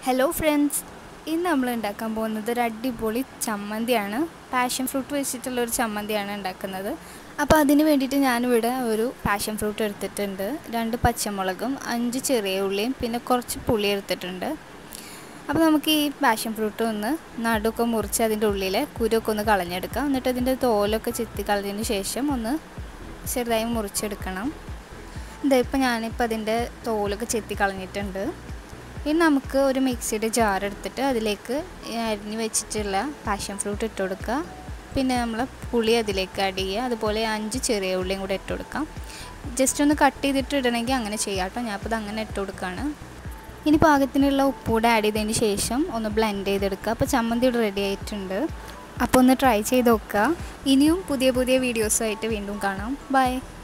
hello friends ഇന്ന് നമ്മൾ ഉണ്ടാക്കാൻ പോകുന്നത് ഒരു അടിപൊളി ചമ്മന്തിയാണ് പാഷൻ ഫ്രൂട്ട് വെച്ചിട്ടുള്ള ഒരു ചമ്മന്തിയാണ് ഉണ്ടാക്കുന്നത് അപ്പോൾ അതിന് വേണ്ടിയിട്ട് ഞാനിവിടെ ഒരു പാഷൻ ഫ്രൂട്ട് എടുത്തിട്ടുണ്ട് രണ്ട് പച്ചമുളകും അഞ്ച് ചെറിയ ഉള്ളിയും പിന്നെ കുറച്ച് പുളി എടുത്തിട്ടുണ്ട് അപ്പോൾ നമുക്ക് ഈ പാഷൻ ഫ്രൂട്ട് ഒന്ന് നടുക്കെ മുറിച്ച് അതിൻ്റെ ഉള്ളിലെ കുരുവൊക്കെ ഒന്ന് കളഞ്ഞെടുക്കാം എന്നിട്ട് അതിൻ്റെ തോലൊക്കെ ചെത്തി കളഞ്ഞതിന് ശേഷം ഒന്ന് ചെറുതായി മുറിച്ചെടുക്കണം ഇതാ ഇപ്പോൾ ഞാനിപ്പോൾ അതിൻ്റെ തോലൊക്കെ ചെത്തി കളഞ്ഞിട്ടുണ്ട് ഇനി നമുക്ക് ഒരു മിക്സിയുടെ ജാർ എടുത്തിട്ട് അതിലേക്ക് അരിഞ്ഞ് വെച്ചിട്ടുള്ള പാഷൻ ഫ്രൂട്ട് ഇട്ട് കൊടുക്കുക പിന്നെ നമ്മൾ പുളി അതിലേക്ക് ആഡ് ചെയ്യുക അതുപോലെ അഞ്ച് ചെറിയ ഉള്ളിയും കൂടെ ഇട്ട് കൊടുക്കാം ജസ്റ്റ് ഒന്ന് കട്ട് ചെയ്തിട്ട് ഇടണമെങ്കിൽ അങ്ങനെ ചെയ്യാം കേട്ടോ ഞാനിപ്പോൾ ഇത് അങ്ങനെ ഇട്ട് കൊടുക്കുകയാണ് ഇനി പാകത്തിനുള്ള ഉപ്പൂടെ ആഡ് ചെയ്തതിന് ശേഷം ഒന്ന് ബ്ലെൻഡ് ചെയ്തെടുക്കുക അപ്പോൾ ചമ്മന്തി ഇവിടെ റെഡി ആയിട്ടുണ്ട് അപ്പോൾ ഒന്ന് ട്രൈ ചെയ്ത് നോക്കുക ഇനിയും പുതിയ പുതിയ വീഡിയോസുമായിട്ട് വീണ്ടും കാണാം ബൈ